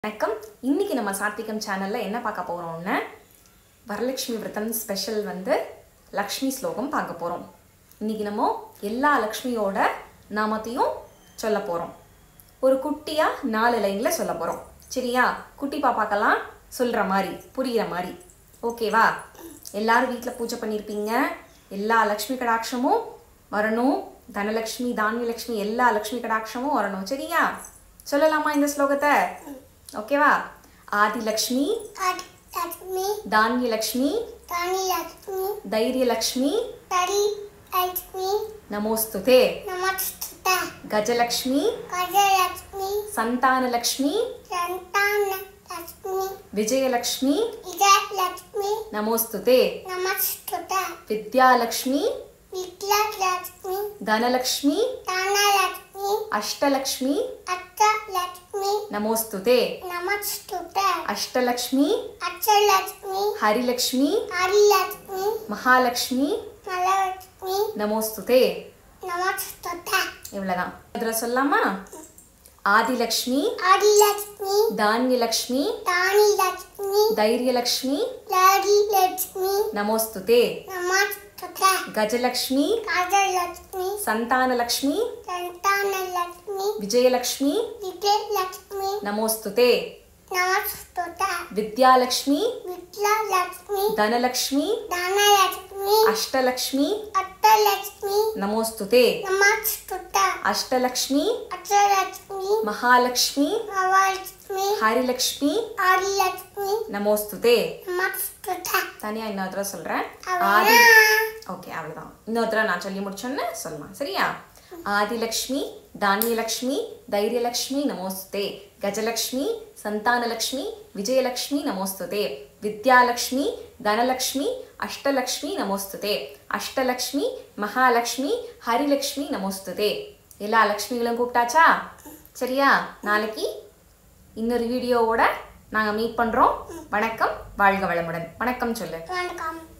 வணக்கம் இன்னைக்கு நம்ம சாத்விகம் சேனல்ல என்ன பார்க்க போறோம்னா வரலட்சுமி விரதம் ஸ்பெஷல் வந்து லக்ஷ்மி ஸ்லோகம் பார்க்க போறோம் இன்னைக்கு நம்ம எல்லா லக்ஷ்மியோட நாமத்தையும் சொல்ல போறோம் ஒரு குட்டியா நாலு லைன்ல சொல்ல போறோம் சரியா குட்டி பாப்பாக்கெல்லாம் சொல்ற மாதிரி புரியுற மாதிரி ஓகேவா எல்லாரும் வீட்டில் பூஜை பண்ணியிருப்பீங்க எல்லா லக்ஷ்மி கடாட்சமும் வரணும் தனலக்ஷ்மி தானியலக்ஷ்மி எல்லா லக்ஷ்மி கடாட்சமும் வரணும் சரியா சொல்லலாமா இந்த ஸ்லோகத்தை ஓகேவா ஆதிலக்ஷ்மி லட்சுமி தானியலக்ஷ்மி தானி லட்சுமி தைரியலக்ஷ்மி தரி லட்சுமி நமோஸ்துதே நமஸ்த கஜலக்ஷ்மி கஜலட்சுமி சந்தானலக்ஷ்மி சந்தான லட்சுமி விஜயலக்ஷ்மி விஜயலட்சுமி நமோஸ்துதே நமஸ்த வித்யாலக்ஷ்மி வித்யாலட்சுமி தனலக்ஷ்மி தானலட்சுமி அஷ்டலக்ஷ்மி அஷ்டலட்சுமி நமோஸ்துதே நமஸ்த அஷ்டலக்ஷ்மி அச்சலட்சுமி ஹரிலக்ஷ்மி ஹரிலட்சுமி மகாலக்ஷ்மி மலலட்சுமி நமோஸ்துதே நமஸ்த இவ்வளவுதான் இதுல சொல்லாமா ஆதிலக்ஷ்மி ஹரிலட்சுமி தானியலக்ஷ்மி தானி லட்சுமி தைரியலக்ஷ்மி லாரி லட்சுமி நமோஸ்துதே நமஸ்த கஜலக்ஷ்மி கஜலட்சுமி சந்தானலக்ஷ்மி சந்தான லட்சுமி விஜயலக்ஷ்மி விஜயலட்சுமி நமோஸ்துதே நமஸ்த வித்யாலக்ஷ்மி வித்யாலட்சுமி தனலக்ஷ்மி தனலட்சுமி அஷ்டலக்ஷ்மி அட்டலட்சுமி நமோஸ்துதே நமஸ்த அஷ்டலக்ஷ்மி அச்சலட்சுமி மகாலக்ஷ்மி மகாலட்சுமி ஹரிலக்ஷ்மி ஹரிலட்சுமி நமோஸ்துதே நமஸ்த தனியா இன்னொரு தடவை சொல்றேன் ஆதி அவ்வளவுதான் ஓகே அவ்வளவுதான் இன்னொரு தடவை நான் சொல்லி முடிச்சோன்னு சொல்லலாம் சரியா ஆதிலக்ஷ்மி தானியலக்ஷ்மி தைரியலக்ஷ்மி நமோஸ்தே கஜலக்ஷ்மி சந்தானலக்ஷ்மி விஜயலக்ஷ்மி நமோஸ்துதே வித்யாலக்ஷ்மி தனலக்ஷ்மி அஷ்டலக்ஷ்மி நமோஸ்துதே அஷ்டலக்ஷ்மி மகாலக்ஷ்மி ஹரிலக்ஷ்மி நமோஸ்துதே எல்லா லக்ஷ்மிகளும் கூப்பிட்டாச்சா சரியா நாளைக்கு இன்னொரு வீடியோவோட நாங்கள் மீட் பண்ணுறோம் வணக்கம் வாழ்க வளமுடன் வணக்கம் சொல்லு வணக்கம்